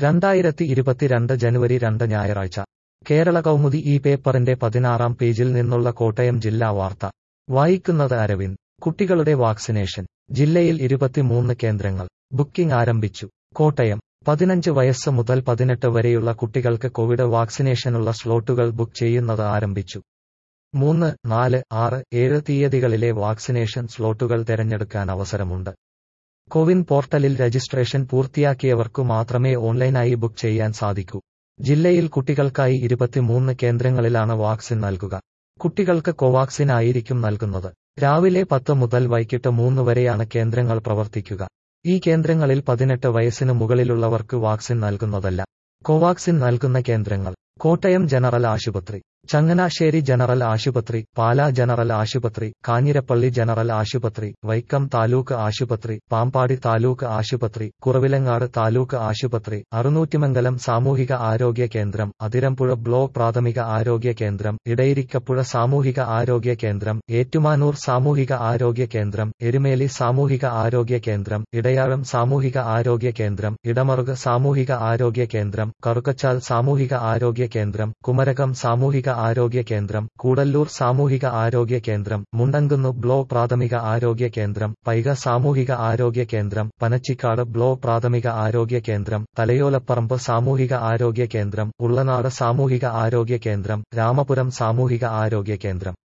രണ്ടായിരത്തി ഇരുപത്തിരണ്ട് ജനുവരി രണ്ട് ഞായറാഴ്ച കേരള കൗമുദി ഈ പേപ്പറിന്റെ പതിനാറാം പേജിൽ നിന്നുള്ള കോട്ടയം ജില്ലാ വാർത്ത വായിക്കുന്നത് അരവിന്ദ് കുട്ടികളുടെ വാക്സിനേഷൻ ജില്ലയിൽ ഇരുപത്തിമൂന്ന് കേന്ദ്രങ്ങൾ ബുക്കിംഗ് ആരംഭിച്ചു കോട്ടയം പതിനഞ്ച് വയസ്സ് മുതൽ പതിനെട്ട് വരെയുള്ള കുട്ടികൾക്ക് കോവിഡ് വാക്സിനേഷനുള്ള സ്ലോട്ടുകൾ ബുക്ക് ചെയ്യുന്നത് ആരംഭിച്ചു മൂന്ന് നാല് ആറ് ഏഴ് തീയതികളിലെ വാക്സിനേഷൻ സ്ലോട്ടുകൾ തിരഞ്ഞെടുക്കാൻ അവസരമുണ്ട് കോവിൻ പോർട്ടലിൽ രജിസ്ട്രേഷൻ പൂർത്തിയാക്കിയവർക്കു മാത്രമേ ഓൺലൈനായി ബുക്ക് ചെയ്യാൻ സാധിക്കൂ ജില്ലയിൽ കുട്ടികൾക്കായി ഇരുപത്തിമൂന്ന് കേന്ദ്രങ്ങളിലാണ് വാക്സിൻ നൽകുക കുട്ടികൾക്ക് കോവാക്സിൻ ആയിരിക്കും നൽകുന്നത് രാവിലെ പത്ത് മുതൽ വൈകിട്ട് മൂന്ന് വരെയാണ് കേന്ദ്രങ്ങൾ പ്രവർത്തിക്കുക ഈ കേന്ദ്രങ്ങളിൽ പതിനെട്ട് വയസ്സിന് മുകളിലുള്ളവർക്ക് വാക്സിൻ നൽകുന്നതല്ല കോവാക്സിൻ നൽകുന്ന കേന്ദ്രങ്ങൾ കോട്ടയം ജനറൽ ആശുപത്രി ചങ്ങനാശ്ശേരി ജനറൽ ആശുപത്രി പാലാ ജനറൽ ആശുപത്രി കാഞ്ഞിരപ്പള്ളി ജനറൽ ആശുപത്രി വൈക്കം താലൂക്ക് ആശുപത്രി പാമ്പാടി താലൂക്ക് ആശുപത്രി കുറവിലങ്ങാട് താലൂക്ക് ആശുപത്രി അറുനൂറ്റിമംഗലം സാമൂഹിക ആരോഗ്യ കേന്ദ്രം അതിരമ്പുഴ ബ്ലോക്ക് പ്രാഥമിക ആരോഗ്യ കേന്ദ്രം ഇടയിരിക്കപ്പുഴ സാമൂഹിക ആരോഗ്യ കേന്ദ്രം ഏറ്റുമാനൂർ സാമൂഹിക ആരോഗ്യ കേന്ദ്രം എരുമേലി സാമൂഹിക ആരോഗ്യ കേന്ദ്രം ഇടയാഴം സാമൂഹിക ആരോഗ്യ കേന്ദ്രം ഇടമറുക് സാമൂഹിക ആരോഗ്യ കേന്ദ്രം കറുക്കച്ചാൽ സാമൂഹിക ആരോഗ്യ കേന്ദ്രം കുമരകം സാമൂഹിക ആരോഗ്യ കേന്ദ്രം കൂടല്ലൂർ സാമൂഹിക ആരോഗ്യ കേന്ദ്രം മുണ്ടങ്കുന്ന് ബ്ലോക്ക് പ്രാഥമിക ആരോഗ്യ കേന്ദ്രം പൈക സാമൂഹിക ആരോഗ്യ കേന്ദ്രം പനച്ചിക്കാട് ബ്ലോക്ക് പ്രാഥമിക ആരോഗ്യ കേന്ദ്രം തലയോലപ്പറമ്പ് സാമൂഹിക ആരോഗ്യ കേന്ദ്രം ഉള്ളനാട് സാമൂഹിക ആരോഗ്യ കേന്ദ്രം രാമപുരം സാമൂഹിക ആരോഗ്യ കേന്ദ്രം